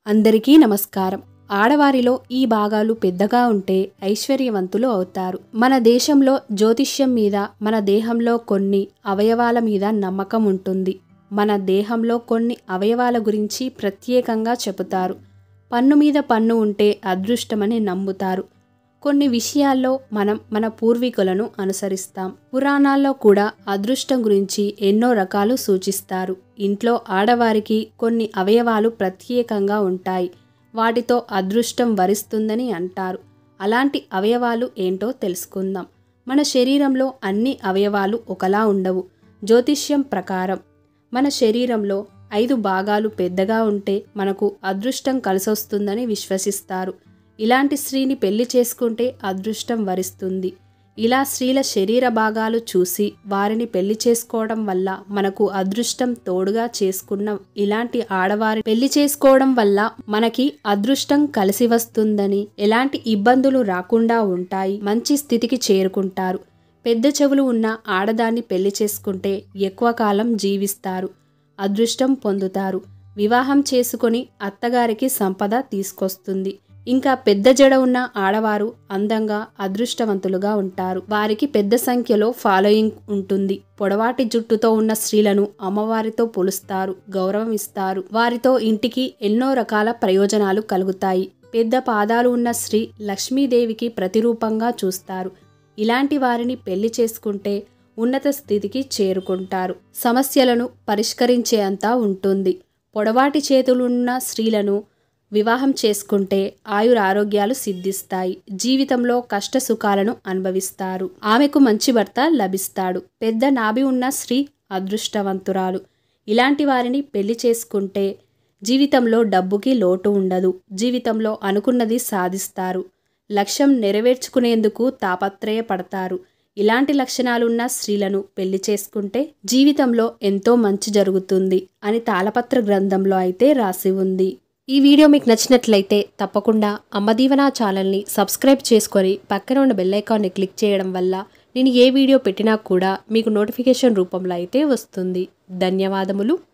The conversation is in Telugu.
అందరికీ నమస్కారం ఆడవారిలో ఈ భాగాలు పెద్దగా ఉంటే ఐశ్వర్యవంతులు అవుతారు మన దేశంలో జ్యోతిష్యం మీద మన దేహంలో కొన్ని అవయవాల మీద నమ్మకం ఉంటుంది మన దేహంలో కొన్ని అవయవాల గురించి ప్రత్యేకంగా చెబుతారు పన్ను మీద పన్ను ఉంటే అదృష్టమని నమ్ముతారు కొన్ని విషయాల్లో మనం మన పూర్వీకులను అనుసరిస్తాం పురాణాల్లో కూడా అదృష్టం గురించి ఎన్నో రకాలు సూచిస్తారు ఇంట్లో ఆడవారికి కొన్ని అవయవాలు ప్రత్యేకంగా ఉంటాయి వాటితో అదృష్టం వరిస్తుందని అంటారు అలాంటి అవయవాలు ఏంటో తెలుసుకుందాం మన శరీరంలో అన్ని అవయవాలు ఒకలా ఉండవు జ్యోతిష్యం ప్రకారం మన శరీరంలో ఐదు భాగాలు పెద్దగా ఉంటే మనకు అదృష్టం కలిసొస్తుందని విశ్వసిస్తారు ఇలాంటి స్త్రీని పెళ్లి చేసుకుంటే అదృష్టం వరిస్తుంది ఇలా స్త్రీల శరీర భాగాలు చూసి వారిని పెళ్లి చేసుకోవడం వల్ల మనకు అదృష్టం తోడుగా చేసుకున్న ఇలాంటి ఆడవారి పెళ్లి చేసుకోవడం వల్ల మనకి అదృష్టం కలిసి వస్తుందని ఎలాంటి ఇబ్బందులు రాకుండా ఉంటాయి మంచి స్థితికి చేరుకుంటారు పెద్ద చెవులు ఉన్న ఆడదాన్ని పెళ్లి చేసుకుంటే ఎక్కువ కాలం జీవిస్తారు అదృష్టం పొందుతారు వివాహం చేసుకొని అత్తగారికి సంపద తీసుకొస్తుంది ఇంకా పెద్ద జడ ఉన్న ఆడవారు అందంగా అదృష్టవంతులుగా ఉంటారు వారికి పెద్ద సంఖ్యలో ఫాలోయింగ్ ఉంటుంది పొడవాటి జుట్టుతో ఉన్న స్త్రీలను అమ్మవారితో పోలుస్తారు గౌరవం ఇస్తారు వారితో ఇంటికి ఎన్నో రకాల ప్రయోజనాలు కలుగుతాయి పెద్ద పాదాలు ఉన్న స్త్రీ లక్ష్మీదేవికి ప్రతిరూపంగా చూస్తారు ఇలాంటి వారిని పెళ్లి చేసుకుంటే ఉన్నత స్థితికి చేరుకుంటారు సమస్యలను పరిష్కరించే అంతా ఉంటుంది పొడవాటి చేతులున్న స్త్రీలను వివాహం చేసుకుంటే ఆయురారోగ్యాలు సిద్ధిస్తాయి జీవితంలో కష్ట సుఖాలను అనుభవిస్తారు ఆమెకు మంచి భర్త లభిస్తాడు పెద్ద నాభి ఉన్న స్త్రీ అదృష్టవంతురాలు ఇలాంటి వారిని పెళ్లి చేసుకుంటే జీవితంలో డబ్బుకి లోటు ఉండదు జీవితంలో అనుకున్నది సాధిస్తారు లక్ష్యం నెరవేర్చుకునేందుకు తాపత్రయపడతారు ఇలాంటి లక్షణాలున్న స్త్రీలను పెళ్లి చేసుకుంటే జీవితంలో ఎంతో మంచి జరుగుతుంది అని తాళపత్ర గ్రంథంలో అయితే రాసి ఉంది ఈ వీడియో మీకు నచ్చినట్లయితే తప్పకుండా అమ్మదీవన ఛానల్ని సబ్స్క్రైబ్ చేసుకొని పక్కన ఉన్న బెల్ ఐకాన్ని క్లిక్ చేయడం వల్ల నేను ఏ వీడియో పెట్టినా కూడా మీకు నోటిఫికేషన్ రూపంలో అయితే వస్తుంది ధన్యవాదములు